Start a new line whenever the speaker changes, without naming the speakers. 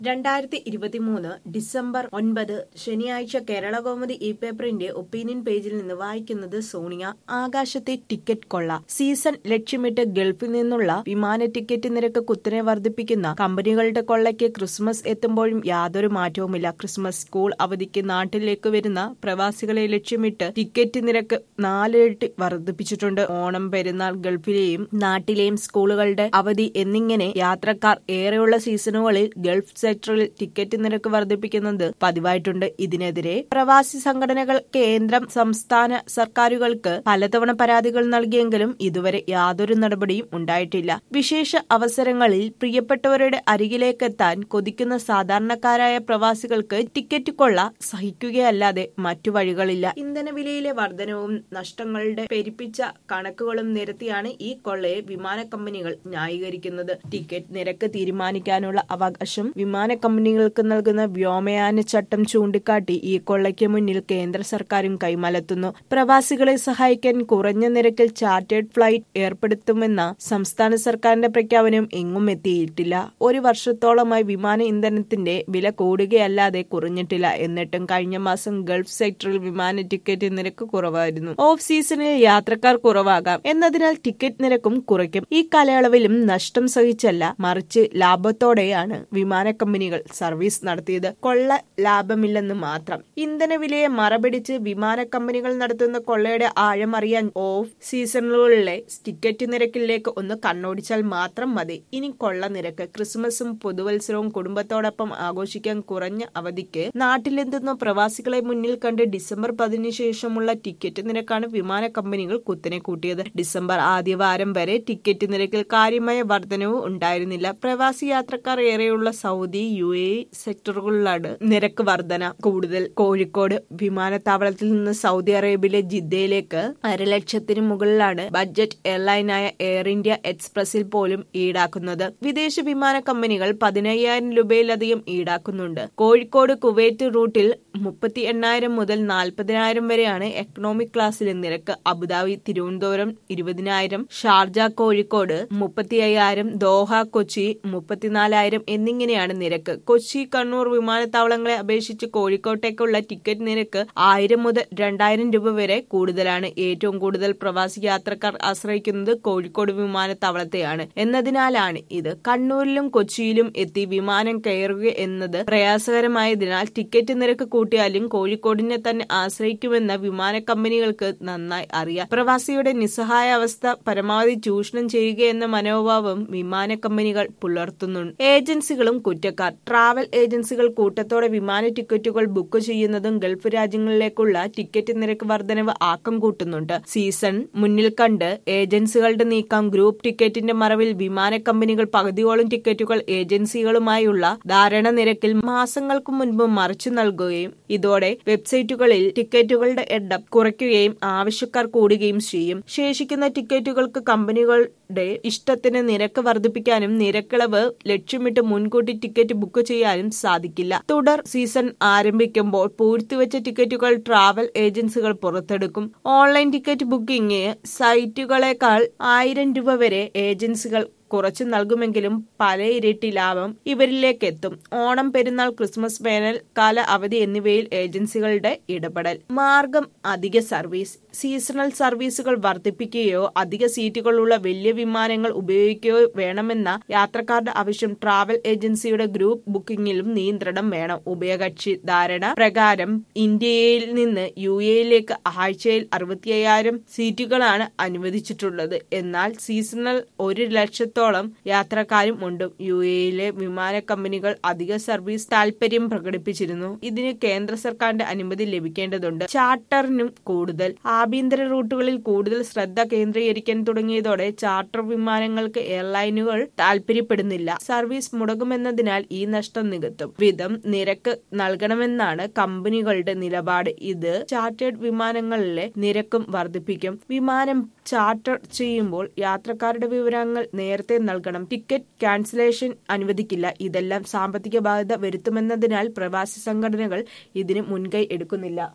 രണ്ടായിരത്തി ഇരുപത്തിമൂന്ന് ഡിസംബർ ഒൻപത് ശനിയാഴ്ച കേരള കൗമുദി ഇ പേപ്പറിന്റെ ഒപ്പീനിയൻ പേജിൽ നിന്ന് വായിക്കുന്നത് സോണിയ ആകാശത്തെ ടിക്കറ്റ് കൊള്ള സീസൺ ലക്ഷ്യമിട്ട് ഗൾഫിൽ നിന്നുള്ള വിമാന ടിക്കറ്റ് നിരക്ക് കുത്തനെ വർദ്ധിപ്പിക്കുന്ന കമ്പനികളുടെ കൊള്ളയ്ക്ക് ക്രിസ്മസ് എത്തുമ്പോഴും യാതൊരു മാറ്റവുമില്ല ക്രിസ്മസ് സ്കൂൾ അവധിക്ക് നാട്ടിലേക്ക് വരുന്ന പ്രവാസികളെ ലക്ഷ്യമിട്ട് ടിക്കറ്റ് നിരക്ക് നാലിരട്ടി വർദ്ധിപ്പിച്ചിട്ടുണ്ട് ഓണം പെരുന്നാൾ ഗൾഫിലെയും നാട്ടിലെയും സ്കൂളുകളുടെ അവധി എന്നിങ്ങനെ യാത്രക്കാർ ഏറെയുള്ള സീസണുകളിൽ ഗൾഫ് സെക്ടറിൽ ടിക്കറ്റ് നിരക്ക് വർദ്ധിപ്പിക്കുന്നത് പതിവായിട്ടുണ്ട് ഇതിനെതിരെ പ്രവാസി സംഘടനകൾ കേന്ദ്രം സംസ്ഥാന സർക്കാരുകൾക്ക് പലതവണ പരാതികൾ നൽകിയെങ്കിലും ഇതുവരെ യാതൊരു നടപടിയും ഉണ്ടായിട്ടില്ല വിശേഷ അവസരങ്ങളിൽ പ്രിയപ്പെട്ടവരുടെ അരികിലേക്കെത്താൻ കൊതിക്കുന്ന സാധാരണക്കാരായ പ്രവാസികൾക്ക് ടിക്കറ്റ് കൊള്ള സഹിക്കുകയല്ലാതെ മറ്റു വഴികളില്ല ഇന്ധനവിലയിലെ വർധനവും നഷ്ടങ്ങളുടെ പെരുപ്പിച്ച കണക്കുകളും നിരത്തിയാണ് ഈ കൊള്ളയെ വിമാന കമ്പനികൾ ന്യായീകരിക്കുന്നത് ടിക്കറ്റ് നിരക്ക് തീരുമാനിക്കാനുള്ള അവകാശം വിമാന കമ്പനികൾക്ക് നൽകുന്ന വ്യോമയാന ചട്ടം ചൂണ്ടിക്കാട്ടി ഈ കൊള്ളയ്ക്ക് മുന്നിൽ കേന്ദ്ര സർക്കാരും കൈമലത്തുന്നു പ്രവാസികളെ സഹായിക്കാൻ കുറഞ്ഞ നിരക്കിൽ ചാർട്ടേഡ് ഫ്ലൈറ്റ് ഏർപ്പെടുത്തുമെന്ന സംസ്ഥാന സർക്കാരിന്റെ പ്രഖ്യാപനം എങ്ങും എത്തിയിട്ടില്ല ഒരു വർഷത്തോളമായി വിമാന ഇന്ധനത്തിന്റെ വില കൂടുകയല്ലാതെ കുറഞ്ഞിട്ടില്ല എന്നിട്ടും കഴിഞ്ഞ മാസം ഗൾഫ് സെക്ടറിൽ വിമാന ടിക്കറ്റ് നിരക്ക് കുറവായിരുന്നു ഓഫ് സീസണിൽ യാത്രക്കാർ കുറവാകാം എന്നതിനാൽ ടിക്കറ്റ് നിരക്കും കുറയ്ക്കും ഈ കാലയളവിലും നഷ്ടം സഹിച്ചല്ല മറിച്ച് ലാഭത്തോടെയാണ് വിമാന കമ്പനികൾ സർവീസ് നടത്തിയത് കൊള്ള ലാഭമില്ലെന്ന് മാത്രം ഇന്ധന വിലയെ മറപിടിച്ച് വിമാന കമ്പനികൾ നടത്തുന്ന കൊള്ളയുടെ ആഴം അറിയാൻ ഓഫ് സീസണുകളിലെ ടിക്കറ്റ് നിരക്കിലേക്ക് ഒന്ന് കണ്ണോടിച്ചാൽ മാത്രം മതി ഇനി കൊള്ള നിരക്ക് ക്രിസ്മസും പുതുവത്സരവും കുടുംബത്തോടൊപ്പം ആഘോഷിക്കാൻ കുറഞ്ഞ അവധിക്ക് നാട്ടിലെത്തുന്ന പ്രവാസികളെ മുന്നിൽ കണ്ട് ഡിസംബർ പതിനു ശേഷമുള്ള ടിക്കറ്റ് നിരക്കാണ് വിമാന കമ്പനികൾ കുത്തനെ കൂട്ടിയത് ഡിസംബർ ആദ്യവാരം വരെ ടിക്കറ്റ് നിരക്കിൽ കാര്യമായ വർധനവ് ഉണ്ടായിരുന്നില്ല പ്രവാസി യാത്രക്കാർ ഏറെയുള്ള സൗദി യു എ സെക്ടറുകളിലാണ് നിരക്ക് വർധന കൂടുതൽ കോഴിക്കോട് വിമാനത്താവളത്തിൽ നിന്ന് സൗദി അറേബ്യയിലെ ജിദ്ദയിലേക്ക് അരലക്ഷത്തിന് മുകളിലാണ് ബഡ്ജറ്റ് എയർലൈനായ എയർ ഇന്ത്യ എക്സ്പ്രസിൽ പോലും ഈടാക്കുന്നത് വിദേശ വിമാന കമ്പനികൾ പതിനയ്യായിരം രൂപയിലധികം ഈടാക്കുന്നുണ്ട് കോഴിക്കോട് കുവൈറ്റ് റൂട്ടിൽ മുപ്പത്തി എണ്ണായിരം മുതൽ നാൽപ്പതിനായിരം വരെയാണ് എക്കണോമിക് ക്ലാസ്സിലെ നിരക്ക് അബുദാബി തിരുവനന്തപുരം ഇരുപതിനായിരം ഷാർജ കോഴിക്കോട് മുപ്പത്തി അയ്യായിരം ദോഹ കൊച്ചി മുപ്പത്തിനാലായിരം എന്നിങ്ങനെയാണ് നിരക്ക് കൊച്ചി കണ്ണൂർ വിമാനത്താവളങ്ങളെ അപേക്ഷിച്ച് കോഴിക്കോട്ടേക്കുള്ള ടിക്കറ്റ് നിരക്ക് ആയിരം മുതൽ രണ്ടായിരം രൂപ വരെ കൂടുതലാണ് ഏറ്റവും കൂടുതൽ പ്രവാസി യാത്രക്കാർ ആശ്രയിക്കുന്നത് കോഴിക്കോട് വിമാനത്താവളത്തെയാണ് എന്നതിനാലാണ് ഇത് കണ്ണൂരിലും കൊച്ചിയിലും എത്തി വിമാനം കയറുക എന്നത് പ്രയാസകരമായതിനാൽ ടിക്കറ്റ് നിരക്ക് കൂട്ടിയാലും കോഴിക്കോടിനെ തന്നെ ആശ്രയിക്കുമെന്ന വിമാന കമ്പനികൾക്ക് നന്നായി അറിയാം പ്രവാസിയുടെ നിസ്സഹായ അവസ്ഥ പരമാവധി ചൂഷണം ചെയ്യുക എന്ന മനോഭാവം വിമാന കമ്പനികൾ പുലർത്തുന്നുണ്ട് ഏജൻസികളും കുറ്റക്കാർ ട്രാവൽ ഏജൻസികൾ കൂട്ടത്തോടെ വിമാന ടിക്കറ്റുകൾ ബുക്ക് ചെയ്യുന്നതും ഗൾഫ് രാജ്യങ്ങളിലേക്കുള്ള ടിക്കറ്റ് നിരക്ക് വർധനവ് ആക്കം കൂട്ടുന്നുണ്ട് സീസൺ മുന്നിൽ കണ്ട് ഏജൻസികളുടെ നീക്കം ഗ്രൂപ്പ് ടിക്കറ്റിന്റെ മറവിൽ വിമാന കമ്പനികൾ പകുതിയോളം ടിക്കറ്റുകൾ ഏജൻസികളുമായുള്ള ധാരണ നിരക്കിൽ മാസങ്ങൾക്ക് മുൻപ് മറിച്ചു നൽകുകയും ഇതോടെ വെബ്സൈറ്റുകളിൽ ടിക്കറ്റുകളുടെ എണ്ണം കുറയ്ക്കുകയും ആവശ്യക്കാർ കൂടുകയും ചെയ്യും ശേഷിക്കുന്ന ടിക്കറ്റുകൾക്ക് കമ്പനികളുടെ ഇഷ്ടത്തിന് നിരക്ക് വർദ്ധിപ്പിക്കാനും നിരക്കിളവ് ലക്ഷ്യമിട്ട് മുൻകൂട്ടി ടിക്കറ്റ് ബുക്ക് ചെയ്യാനും സാധിക്കില്ല തുടർ സീസൺ ആരംഭിക്കുമ്പോൾ പൂഴ്ത്തിവെച്ച ടിക്കറ്റുകൾ ട്രാവൽ ഏജൻസികൾ പുറത്തെടുക്കും ഓൺലൈൻ ടിക്കറ്റ് ബുക്കിംഗ് സൈറ്റുകളെക്കാൾ ആയിരം രൂപ വരെ ഏജൻസികൾ കുറച്ചു നൽകുമെങ്കിലും പല ഇരട്ടി ലാഭം ഇവരിലേക്ക് എത്തും ഓണം പെരുന്നാൾ ക്രിസ്മസ് വേനൽ കാല അവധി എന്നിവയിൽ ഏജൻസികളുടെ ഇടപെടൽ മാർഗം അധിക സർവീസ് സീസണൽ സർവീസുകൾ വർദ്ധിപ്പിക്കുകയോ അധിക സീറ്റുകളുള്ള വലിയ വിമാനങ്ങൾ ഉപയോഗിക്കുകയോ വേണമെന്ന യാത്രക്കാരുടെ ആവശ്യം ട്രാവൽ ഏജൻസിയുടെ ഗ്രൂപ്പ് ബുക്കിംഗിലും നിയന്ത്രണം വേണം ഉഭയകക്ഷി ധാരണ പ്രകാരം ഇന്ത്യയിൽ നിന്ന് യു എയിലേക്ക് ആഴ്ചയിൽ അറുപത്തി അയ്യായിരം സീറ്റുകളാണ് അനുവദിച്ചിട്ടുള്ളത് എന്നാൽ സീസണൽ ഒരു ലക്ഷത്തോളം ലക്ഷത്തോളം യാത്രക്കാരും ഉണ്ട് യു എയിലെ വിമാന കമ്പനികൾ അധിക സർവീസ് താൽപര്യം പ്രകടിപ്പിച്ചിരുന്നു ഇതിന് കേന്ദ്ര സർക്കാരിന്റെ അനുമതി ലഭിക്കേണ്ടതുണ്ട് ചാർട്ടറിനും കൂടുതൽ ആഭ്യന്തര റൂട്ടുകളിൽ കൂടുതൽ ശ്രദ്ധ കേന്ദ്രീകരിക്കാൻ തുടങ്ങിയതോടെ ചാർട്ടർ വിമാനങ്ങൾക്ക് എയർലൈനുകൾ താൽപര്യപ്പെടുന്നില്ല സർവീസ് മുടങ്ങുമെന്നതിനാൽ ഈ നഷ്ടം നികത്തും വിധം നിരക്ക് നൽകണമെന്നാണ് കമ്പനികളുടെ നിലപാട് ഇത് ചാർട്ടേഡ് വിമാനങ്ങളിലെ നിരക്കും വർദ്ധിപ്പിക്കും വിമാനം ചാർട്ടർ ചെയ്യുമ്പോൾ യാത്രക്കാരുടെ വിവരങ്ങൾ നേരത്തെ നൽകണം ടിക്കറ്റ് ക്യാൻസലേഷൻ അനുവദിക്കില്ല ഇതെല്ലാം സാമ്പത്തിക ബാധ്യത വരുത്തുമെന്നതിനാൽ പ്രവാസി സംഘടനകൾ ഇതിന് മുൻകൈ എടുക്കുന്നില്ല